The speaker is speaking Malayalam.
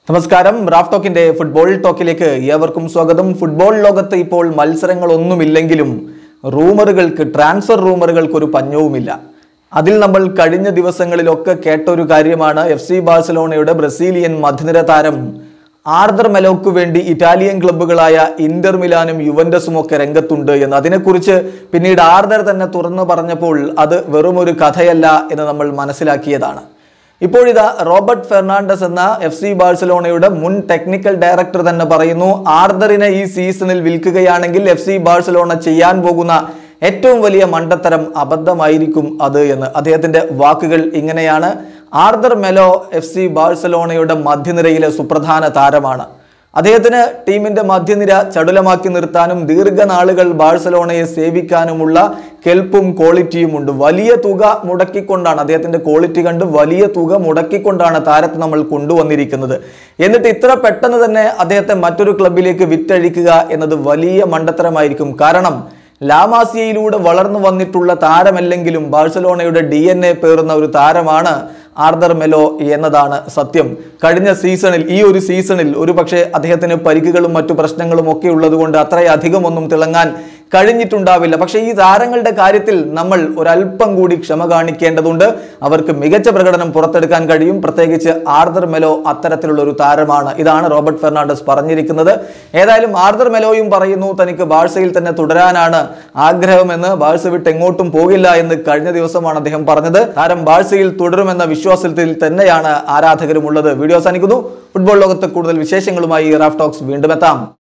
നമസ്കാരം റാഫ് ടോക്കിന്റെ ഫുട്ബോൾ ടോക്കിലേക്ക് ഏവർക്കും സ്വാഗതം ഫുട്ബോൾ ലോകത്ത് ഇപ്പോൾ മത്സരങ്ങളൊന്നുമില്ലെങ്കിലും റൂമറുകൾക്ക് ട്രാൻസ്ഫർ റൂമറുകൾക്ക് ഒരു പഞ്ഞവുമില്ല അതിൽ നമ്മൾ കഴിഞ്ഞ ദിവസങ്ങളിലൊക്കെ കേട്ട ഒരു കാര്യമാണ് എഫ് സി ബാഴ്സലോണയുടെ ബ്രസീലിയൻ മധ്യനിര താരം ആർദർ മെലോക്ക് വേണ്ടി ഇറ്റാലിയൻ ക്ലബ്ബുകളായ ഇന്റർ മിലാനും യുവന്റസും ഒക്കെ രംഗത്തുണ്ട് എന്ന് അതിനെക്കുറിച്ച് പിന്നീട് ആർദർ തന്നെ തുറന്നു പറഞ്ഞപ്പോൾ അത് വെറുമൊരു കഥയല്ല എന്ന് നമ്മൾ മനസ്സിലാക്കിയതാണ് ഇപ്പോഴിതാ റോബർട്ട് ഫെർണാണ്ടസ് എന്ന എഫ് സി ബാഴ്സലോണയുടെ മുൻ ടെക്നിക്കൽ ഡയറക്ടർ തന്നെ പറയുന്നു ആർദറിനെ ഈ സീസണിൽ വിൽക്കുകയാണെങ്കിൽ എഫ് സി ബാഴ്സലോണ ചെയ്യാൻ പോകുന്ന ഏറ്റവും വലിയ മണ്ടത്തരം അബദ്ധമായിരിക്കും അത് എന്ന് അദ്ദേഹത്തിന്റെ വാക്കുകൾ ഇങ്ങനെയാണ് ആർദർ മെലോ എഫ് സി ബാഴ്സലോണയുടെ മധ്യനിരയിലെ സുപ്രധാന താരമാണ് അദ്ദേഹത്തിന് ടീമിന്റെ മധ്യനിര ചടുലമാക്കി നിർത്താനും ദീർഘനാളുകൾ ബാഴ്സലോണയെ സേവിക്കാനുമുള്ള കെൽപ്പും ക്വാളിറ്റിയും ഉണ്ട് വലിയ തുക മുടക്കിക്കൊണ്ടാണ് അദ്ദേഹത്തിന്റെ ക്വാളിറ്റി കണ്ട് വലിയ തുക മുടക്കിക്കൊണ്ടാണ് താരത്തെ നമ്മൾ കൊണ്ടുവന്നിരിക്കുന്നത് എന്നിട്ട് ഇത്ര പെട്ടെന്ന് തന്നെ അദ്ദേഹത്തെ മറ്റൊരു ക്ലബിലേക്ക് വിറ്റഴിക്കുക എന്നത് വലിയ മണ്ടത്തരമായിരിക്കും കാരണം ലാമാസിയയിലൂടെ വളർന്നു വന്നിട്ടുള്ള താരമല്ലെങ്കിലും ബാഴ്സലോണയുടെ ഡി എൻ എ പേറുന്ന ഒരു താരമാണ് ആർദർ മെലോ എന്നതാണ് സത്യം കഴിഞ്ഞ സീസണിൽ ഈ ഒരു സീസണിൽ ഒരു പക്ഷേ അദ്ദേഹത്തിന് പരിക്കുകളും മറ്റു പ്രശ്നങ്ങളും ഒക്കെ ഉള്ളതുകൊണ്ട് അത്രയധികം ഒന്നും തിളങ്ങാൻ കഴിഞ്ഞിട്ടുണ്ടാവില്ല പക്ഷേ ഈ താരങ്ങളുടെ കാര്യത്തിൽ നമ്മൾ ഒരല്പം കൂടി ക്ഷമ കാണിക്കേണ്ടതുണ്ട് അവർക്ക് മികച്ച പ്രകടനം പുറത്തെടുക്കാൻ കഴിയും പ്രത്യേകിച്ച് ആർദർ മെലോ അത്തരത്തിലുള്ള ഒരു താരമാണ് ഇതാണ് റോബർട്ട് ഫെർണാണ്ടസ് പറഞ്ഞിരിക്കുന്നത് ഏതായാലും ആർദർ മെലോയും പറയുന്നു തനിക്ക് ബാഴ്സയിൽ തന്നെ തുടരാനാണ് ആഗ്രഹമെന്ന് ബാഴ്സ വിട്ട് എങ്ങോട്ടും പോകില്ല എന്ന് കഴിഞ്ഞ ദിവസമാണ് അദ്ദേഹം പറഞ്ഞത് താരം ബാഴ്സയിൽ തുടരുമെന്ന വിശ്വാസത്തിൽ തന്നെയാണ് ആരാധകരും ഉള്ളത് വീഡിയോ അവസാനിക്കുന്നു ഫുട്ബോൾ ലോകത്ത് കൂടുതൽ വിശേഷങ്ങളുമായി റാഫ് ടോക്സ് വീണ്ടും എത്താം